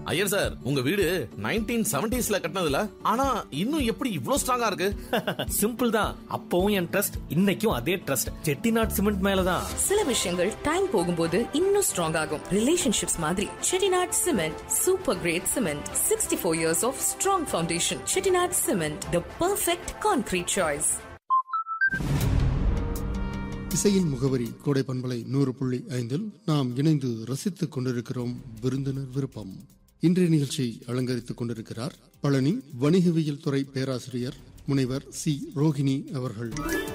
Iyer sir உங்க வீடு nineteen செவன்டிஸ்ல கட்டினதுல ஆனா இன்னும் எப்படி இவ்ளோ ஸ்ட்ராங்கா இருக்கு சிம்பிள் தான் அப்பவும் என் ட்ரஸ்ட் இன்னைக்கும் அதே ட்ரஸ்ட் செட்டிநாட் சிமெண்ட் மேலதான் சில விஷயங்கள் டைம் போகும்போது இன்னும் ஸ்ட்ராங் ஆகும் ரிலேஷன்ஷிப்ஸ் மாதிரி Chettinad cement super great cement sixty four years of strong foundation Chettinad cement the perfect concrete choice இசையின் முகவரி கோடை பண்பலை நூறு புள்ளி ஐந்தில் நாம் இணைந்து ரசித்துக் கொண்டிருக்கிறோம் விருந்தினர் விருப்பம் இன்றைய நிகழ்ச்சியை அலங்கரித்துக் கொண்டிருக்கிறார் பழனி வணிகவியல் துறை பேராசிரியர் முனைவர் சி ரோகிணி அவர்கள்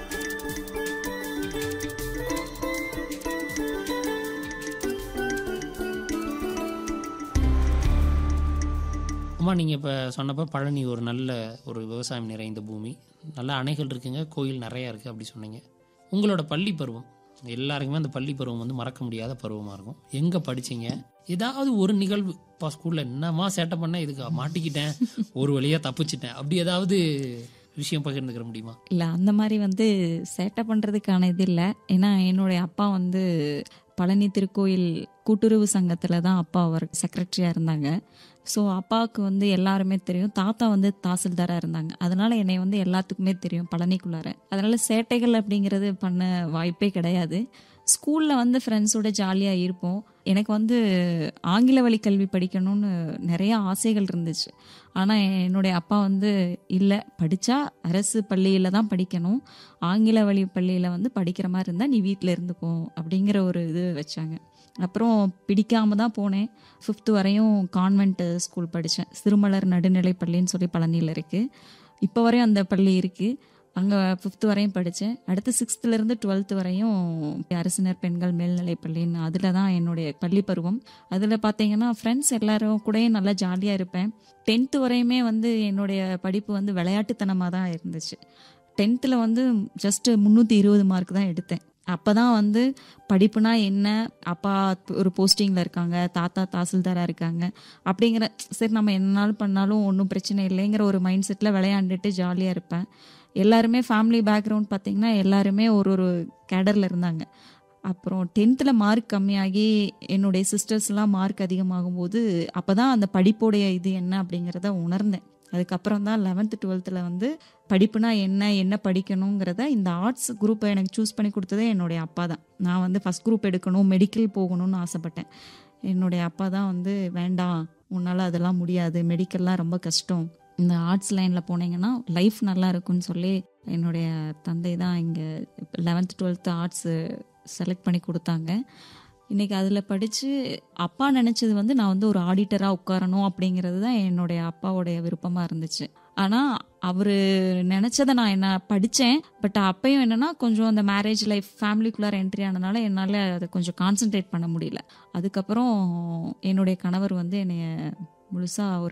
அம்மா நீங்கள் இப்போ சொன்னப்போ பழனி ஒரு நல்ல ஒரு விவசாயம் நிறைந்த பூமி நல்ல அணைகள் இருக்குங்க கோயில் நிறையா இருக்குது அப்படி சொன்னீங்க உங்களோட பள்ளி பருவம் எல்லாருக்குமே அந்த பள்ளி பருவம் வந்து மறக்க முடியாத பருவமாக இருக்கும் எங்கே படிச்சீங்க ஏதாவது ஒரு நிகழ்வு இப்போ ஸ்கூலில் என்னம்மா சேட்டை பண்ண இதுக்கு மாட்டிக்கிட்டேன் ஒரு வழியாக தப்பிச்சிட்டேன் அப்படி ஏதாவது விஷயம் பகிர்ந்துக்கிற முடியுமா இல்லை அந்த மாதிரி வந்து சேட்டை பண்ணுறதுக்கான இது இல்லை ஏன்னா என்னுடைய அப்பா வந்து பழனி திருக்கோயில் கூட்டுறவு சங்கத்தில் தான் அப்பா அவர் செக்ரட்டரியாக இருந்தாங்க ஸோ அப்பாவுக்கு வந்து எல்லாருமே தெரியும் தாத்தா வந்து தாசில்தாராக இருந்தாங்க அதனால என்னை வந்து எல்லாத்துக்குமே தெரியும் பழனிக்குள்ளார அதனால சேட்டைகள் அப்படிங்கிறது பண்ண வாய்ப்பே கிடையாது ஸ்கூலில் வந்து ஃப்ரெண்ட்ஸோட ஜாலியாக இருப்போம் எனக்கு வந்து ஆங்கில வழி கல்வி படிக்கணும்னு நிறைய ஆசைகள் இருந்துச்சு ஆனால் என்னுடைய அப்பா வந்து இல்லை படித்தா அரசு பள்ளியில் தான் படிக்கணும் ஆங்கில வழி பள்ளியில் வந்து படிக்கிற மாதிரி இருந்தால் நீ வீட்டில் இருந்துக்கோ அப்படிங்கிற ஒரு இது வச்சாங்க அப்புறம் பிடிக்காம தான் போனேன் ஃபிஃப்த்து வரையும் கான்வென்ட் ஸ்கூல் படித்தேன் சிறுமலர் நடுநிலை பள்ளின்னு சொல்லி பழனியில் இருக்குது இப்போ வரையும் அந்த பள்ளி இருக்குது அங்கே ஃபிஃப்த்து வரையும் படித்தேன் அடுத்து சிக்ஸ்த்துலேருந்து டுவெல்த்து வரையும் அரசினர் பெண்கள் மேல்நிலைப் பள்ளின்னு அதில் தான் என்னுடைய பள்ளி பருவம் அதில் பார்த்தீங்கன்னா ஃப்ரெண்ட்ஸ் எல்லாரும் கூடயும் நல்லா ஜாலியாக இருப்பேன் டென்த்து வரையுமே வந்து என்னுடைய படிப்பு வந்து விளையாட்டுத்தனமாக தான் இருந்துச்சு டென்த்தில் வந்து ஜஸ்ட்டு முந்நூற்றி இருபது மார்க் தான் எடுத்தேன் அப்போ தான் வந்து படிப்புனா என்ன அப்பா ஒரு போஸ்டிங்கில் இருக்காங்க தாத்தா தாசில்தாராக இருக்காங்க அப்படிங்கிற சரி நம்ம என்னாலும் பண்ணாலும் ஒன்றும் பிரச்சனை இல்லைங்கிற ஒரு மைண்ட் செட்டில் விளையாண்டுட்டு ஜாலியாக இருப்பேன் எல்லாருமே ஃபேமிலி பேக்ரவுண்ட் பார்த்தீங்கன்னா எல்லாருமே ஒரு ஒரு கேடரில் இருந்தாங்க அப்புறம் டென்த்தில் மார்க் கம்மியாகி என்னுடைய சிஸ்டர்ஸ்லாம் மார்க் அதிகமாகும் போது அப்போ தான் அந்த படிப்போடைய இது என்ன அப்படிங்கிறத உணர்ந்தேன் அதுக்கப்புறம் தான் லெவன்த்து டுவெல்த்தில் வந்து படிப்புனா என்ன என்ன படிக்கணுங்கிறத இந்த ஆர்ட்ஸ் குரூப்பை எனக்கு சூஸ் பண்ணி கொடுத்ததே என்னுடைய அப்பா தான் நான் வந்து ஃபஸ்ட் குரூப் எடுக்கணும் மெடிக்கல் போகணும்னு ஆசைப்பட்டேன் என்னுடைய அப்பா தான் வந்து வேண்டாம் உன்னால் அதெல்லாம் முடியாது மெடிக்கல்லாம் ரொம்ப கஷ்டம் இந்த ஆர்ட்ஸ் லைனில் போனீங்கன்னா லைஃப் நல்லா இருக்கும்னு சொல்லி என்னுடைய தந்தை தான் இங்கே லெவன்த் டுவெல்த்து ஆர்ட்ஸு செலக்ட் பண்ணி கொடுத்தாங்க இன்றைக்கி அதில் படித்து அப்பா நினச்சது வந்து நான் வந்து ஒரு ஆடிட்டராக உட்காரணும் அப்படிங்கிறது தான் என்னுடைய அப்பாவோடைய விருப்பமாக இருந்துச்சு ஆனால் அவர் நினச்சதை நான் என்ன படித்தேன் பட் அப்பையும் என்னென்னா கொஞ்சம் அந்த மேரேஜ் லைஃப் ஃபேமிலிக்குள்ளார என்ட்ரி ஆனதுனால என்னால் அதை கொஞ்சம் கான்சென்ட்ரேட் பண்ண முடியல அதுக்கப்புறம் என்னுடைய கணவர் வந்து என்னைய முழுசாக ஒரு